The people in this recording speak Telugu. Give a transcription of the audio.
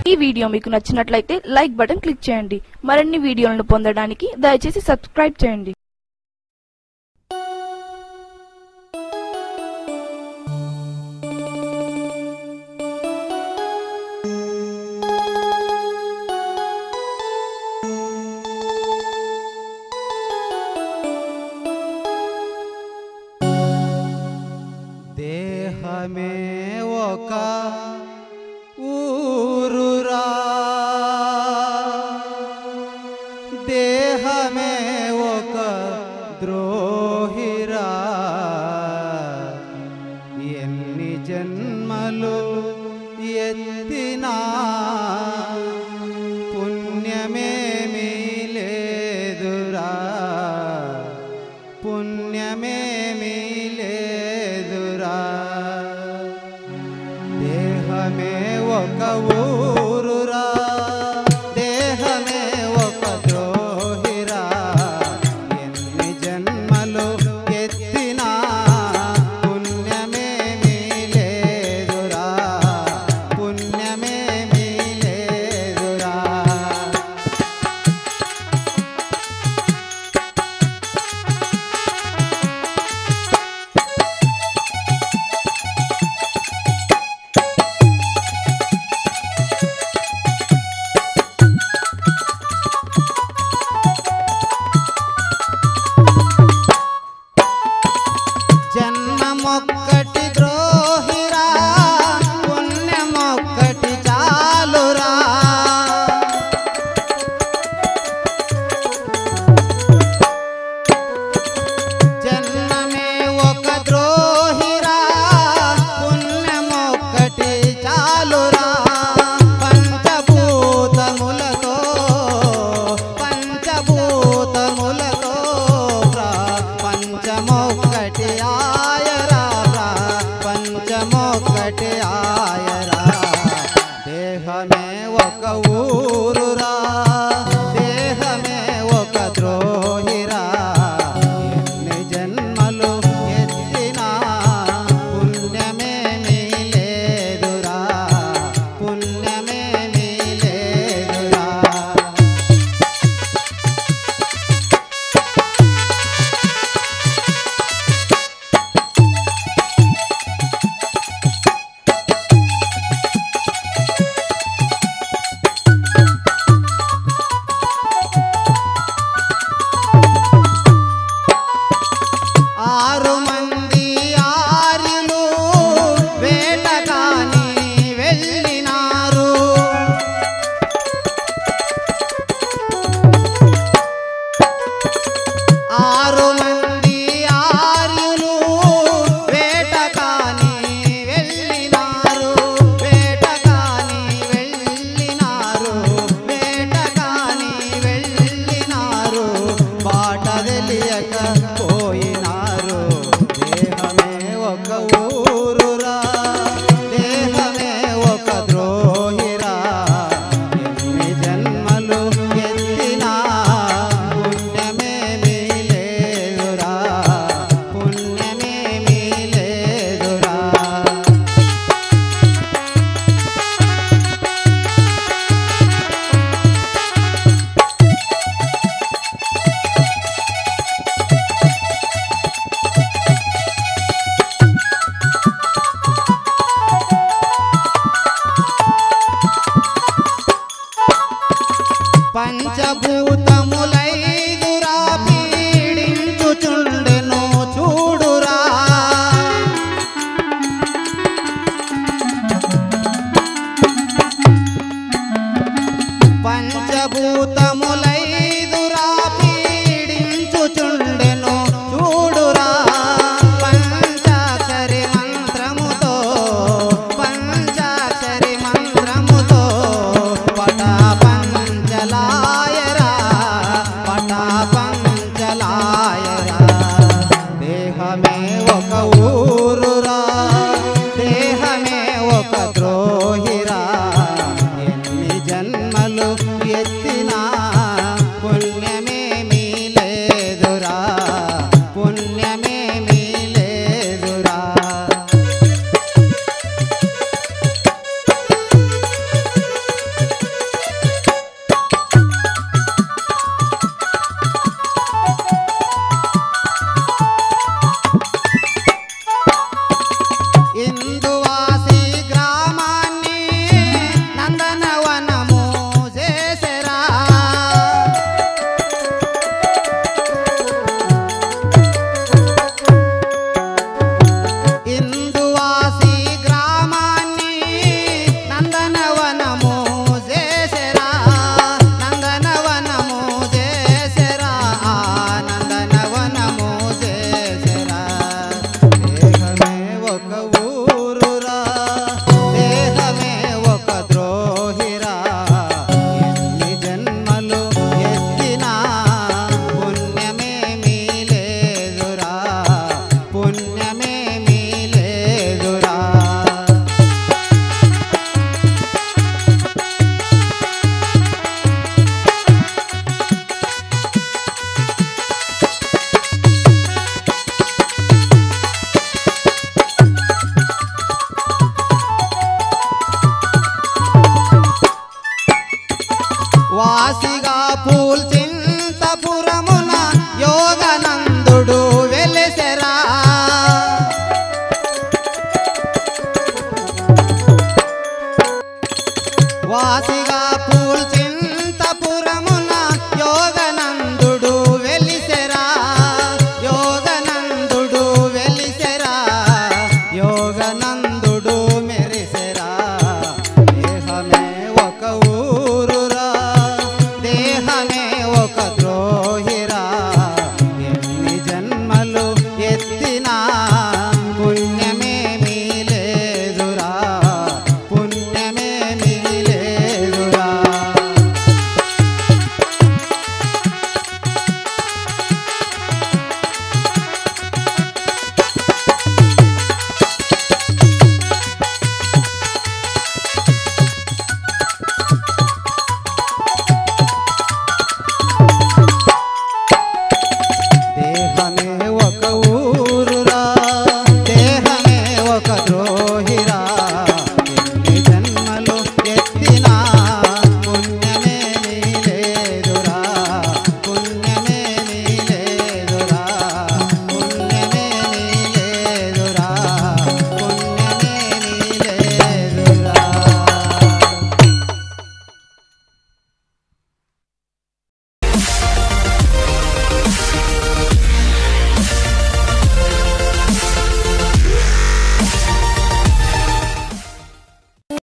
ఈ వీడియో మీకు నచ్చినట్లయితే లైక్ బటన్ క్లిక్ చేయండి మరిన్ని వీడియోలను పొందడానికి దయచేసి సబ్స్క్రైబ్ చేయండి దేహమే ఒక ఊరురా దేహమే ఒక ద్రోహిరా ఎన్ని జన్మలు ఎత్తినా పుణ్యమేమీ లేదురా పుణ్యమేమీ లేదురా దేహమే ఒక ఊరురా దేహమే ఒక ద్రోహిరా ఎన్ని జన్మలు ఎత్తినా పుణ్యమేమీ లేదురా పుణ్యమేమీ లేదురా జన్మమొక్కటి ద్రోహిరా పుణ్యమొక్కటి చాలురా జన్మమే ఒక ద్రోహిరా పుణ్యమొక్కటి చాలురా పంచభూతములతో పంచభూతములతో ప్రా పంచమొక్కటి ఆయరా ప్రా పంచమొక్కటి ఆయరా దేహమే ఒక ఊరురా దేహమే ఒక ద్రోహిరా ఎన్ని జన్మలు ఎత్తినా పుణ్యమేమీ లేదురా పుణ్యమేమీ లేదురా ఆరు మంది ఆర్యులు వేటగాని వెళ్ళినారు ఆరు మంది ఆర్యులు వేటగాని వెళ్ళినారు వేటగాని వెళ్ళినారు వేటగాని వెళ్ళినారు బాట తెలియక పోయినారు దేహమే ఒక ఊరురా దేహమే ఒక ద్రోహిరా ఎన్ని జన్మలు ఎత్తినా పుణ్యమేమీ లేదురా పుణ్యమేమీ లేదురా పంచభూతములైదురా పీడించుచుండెను చూడురా పంచభూతములైదురా పీడించుచుండెను చూడురా పంచాక్షరి మంత్రముతో పంచాక్షరి మంత్రముతో పటా పంచలాయరా పటా పంచలాయరా దేహమే ఒక ఊరు